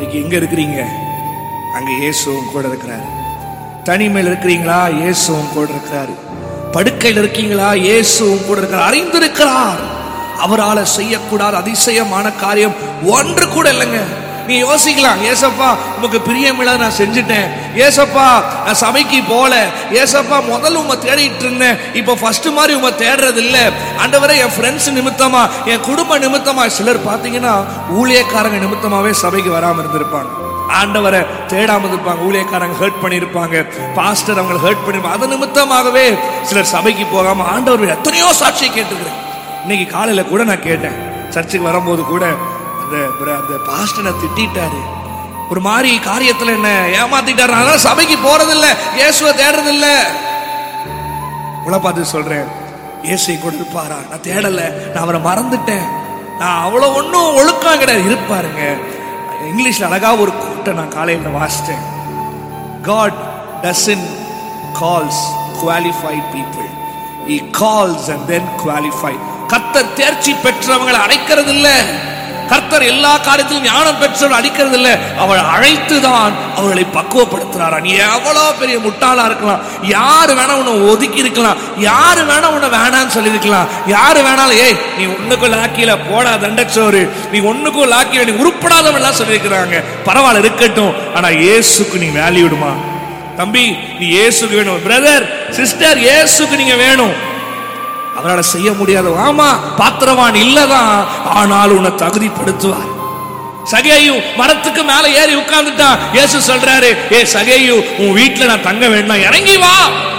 இன்னைக்கு எங்க இருக்கிறீங்க அங்க இயேசுவும் கூட இருக்கிறாரு தனிமையில் இருக்கிறீங்களா இயேசுவும் கூட இருக்கிறாரு படுக்கையில் இருக்கீங்களா இயேசுவும் கூட இருக்கிறார் அறிந்திருக்கிறார் அவரால செய்யக்கூடாத அதிசயமான காரியம் ஒன்று கூட இல்லைங்க நீ யோசிக்கலாம் ஏசப்பா உமக்கு பிரியமில்லாத நான் செஞ்சுட்டேன் ஏசப்பா நான் சபைக்கு போல ஏசப்பா முதல்ல உங்க தேடிட்டு இருந்தேன் இப்போ ஃபர்ஸ்ட் மாதிரி உங்க தேடுறது இல்ல ஆண்டவரே என் ஃப்ரெண்ட்ஸ் நிமித்தமா என் குடும்ப நிமித்தமா சிலர் பாத்தீங்கன்னா ஊழியக்காரங்க நிமித்தமாவே சபைக்கு வராம இருந்திருப்பாங்க ஆண்டவரை தேடாம இருப்பாங்க ஊழியக்காரங்க ஹர்ட் பண்ணியிருப்பாங்க பாஸ்டர் அவங்களை ஹர்ட் பண்ணிருப்பாங்க அது நிமித்தமாகவே சிலர் சபைக்கு போகாம ஆண்டவர் எத்தனையோ சாட்சியை கேட்டுக்கிறேன் இன்னைக்கு காலையில கூட நான் கேட்டேன் சர்ச்சுக்கு வரும்போது கூட அந்த பிர- அந்த பாஸ்டரை திட்டிட்டாரு ஒரு மாதிரி காரியத்துல என்ன ஏமாத்திட்டாரு அதனால சபைக்கு போறதில்ல இயேசுவை தேடுறதில்ல உங்களை பார்த்து சொல்றேன் இயேசுவை கூட இருப்பாரா நான் தேடல நான் அவரை மறந்துட்டேன் நான் அவ்வளவு ஒன்றும் ஒழுக்கம் கிடையாது இருப்பாருங்க இங்கிலீஷ்ல அழகா ஒரு கூட்டம் நான் காலையில வாசித்தேன் God doesn't calls qualified people. He calls and then qualified. கர்த்தர் தேர்ச்சி பெற்றவங்களை அழைக்கிறது இல்ல கர்த்தர் எல்லா காரியத்திலும் ஞானம் பெற்றவர்கள் அடிக்கிறது இல்ல அவள் அழைத்து தான் அவர்களை பக்குவப்படுத்துறாரா நீ எவ்வளவு பெரிய முட்டாளா இருக்கலாம் யாரு வேணா உன்னை ஒதுக்கி இருக்கலாம் யாரு வேணா உன்னை வேணாம்னு சொல்லியிருக்கலாம் யாரு வேணாலும் ஏய் நீ ஒண்ணுக்கும் லாக்கியில போடா தண்டச்சோறு நீ ஒண்ணுக்கும் லாக்கியில நீ உருப்படாதவெல்லாம் சொல்லியிருக்கிறாங்க பரவாயில்ல இருக்கட்டும் ஆனா இயேசுக்கு நீ வேல்யூடுமா தம்பி நீ இயேசுக்கு வேணும் பிரதர் சிஸ்டர் இயேசுக்கு நீங்க வேணும் அவரால் செய்ய முடியாது ஆமா பாத்திரவான் இல்லதான் ஆனால் உன்னை தகுதிப்படுத்துவார் சகேயு மரத்துக்கு மேல ஏறி உட்கார்ந்துட்டான் இயேசு சொல்றாரு ஏ சகேயு உன் வீட்டுல நான் தங்க வேண்டாம் இறங்கி வா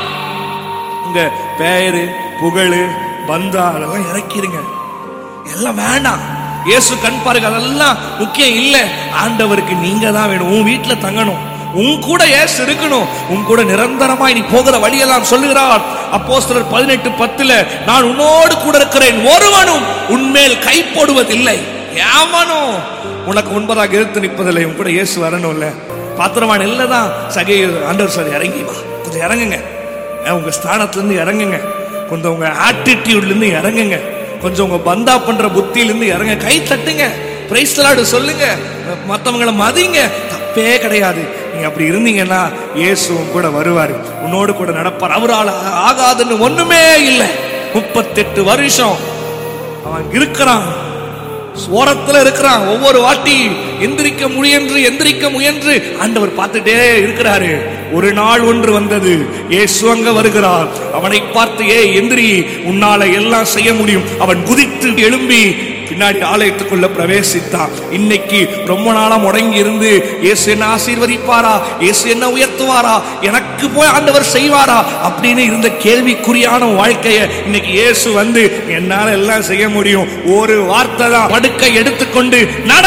உங்க பெயரு புகழு பந்தா அதெல்லாம் இறக்கிருங்க எல்லாம் வேண்டாம் இயேசு கண் பாருங்க அதெல்லாம் முக்கியம் இல்ல ஆண்டவருக்கு நீங்க தான் வேணும் உன் வீட்டுல தங்கணும் உன் கூட ஏசு இருக்கணும் உன் கூட நிரந்தரமாய் நீ போகிற வழியெல்லாம் சொல்லுகிறார் அப்போஸ்தலர் பதினெட்டு பத்துல நான் உன்னோடு கூட இருக்கிறேன் ஒருவனும் உன்மேல் கை போடுவதில்லை எவனும் உனக்கு முன்பதாக எடுத்து நிற்பதில்லை உன் கூட இயேசு வரணும்ல பாத்திரமான இல்லதான் சகை ஆண்டவர் சார் இறங்கி வா கொஞ்சம் இறங்குங்க அஹ் உங்க ஸ்தானத்துல இருந்து இறங்குங்க கொஞ்சம் உங்க ஆட்டிடியூட்ல இருந்து இறங்குங்க கொஞ்சம் உங்க பந்தா பண்ற புத்தியில இருந்து இறங்க கை தட்டுங்க பிரைஸ் சொல்லுங்க மத்தவங்களை மதிங்க தப்பே கிடையாது நீங்க அப்படி இருந்தீங்கன்னா இயேசுவும் கூட வருவாரு உன்னோடு கூட நடப்பார் அவரால் ஆகாதுன்னு ஒண்ணுமே இல்லை முப்பத்தெட்டு வருஷம் அவன் இருக்கிறான் ஓரத்துல இருக்கிறான் ஒவ்வொரு வாட்டி எந்திரிக்க முயன்று எந்திரிக்க முயன்று ஆண்டவர் பார்த்துட்டே இருக்கிறாரு ஒரு நாள் ஒன்று வந்தது இயேசு அங்க வருகிறார் அவனை பார்த்து ஏ எந்திரி உன்னால எல்லாம் செய்ய முடியும் அவன் குதித்து எழும்பி பின்னாடி ஆலயத்துக்குள்ள பிரவேசித்தான் இன்னைக்கு ரொம்ப நாளா முடங்கி இருந்து இயேசு என்ன ஆசீர்வதிப்பாரா இயேசு என்ன உயர்த்துவாரா எனக்கு போய் ஆண்டவர் செய்வாரா அப்படின்னு இருந்த கேள்விக்குறியான வாழ்க்கைய இன்னைக்கு இயேசு வந்து என்னால எல்லாம் செய்ய முடியும் ஒரு வார்த்தை தான் படுக்கை எடுத்துக்கொண்டு நட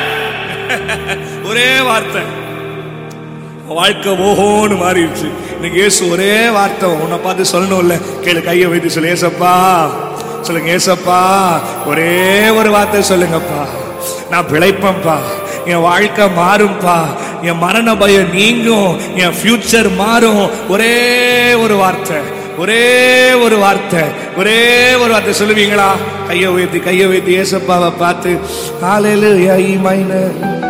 ஒரே வார்த்தை வாழ்க்கை ஓஹோன்னு மாறிடுச்சு இன்னைக்கு இயேசு ஒரே வார்த்தை உன்னை பார்த்து சொல்லணும்ல கேளு கையை வைத்து சொல்லு ஏசப்பா சொல்லுங்க ஏசப்பா ஒரே ஒரு வார்த்தை சொல்லுங்கப்பா நான் பிழைப்பேன்ப்பா என் வாழ்க்கை மாறும்பா என் மரண பயம் நீங்கும் என் ஃபியூச்சர் மாறும் ஒரே ஒரு வார்த்தை ஒரே ஒரு வார்த்தை ஒரே ஒரு வார்த்தை சொல்லுவீங்களா கையை உயர்த்தி கையை உயர்த்தி ஏசப்பாவை பார்த்து ஹalleluya மைனர்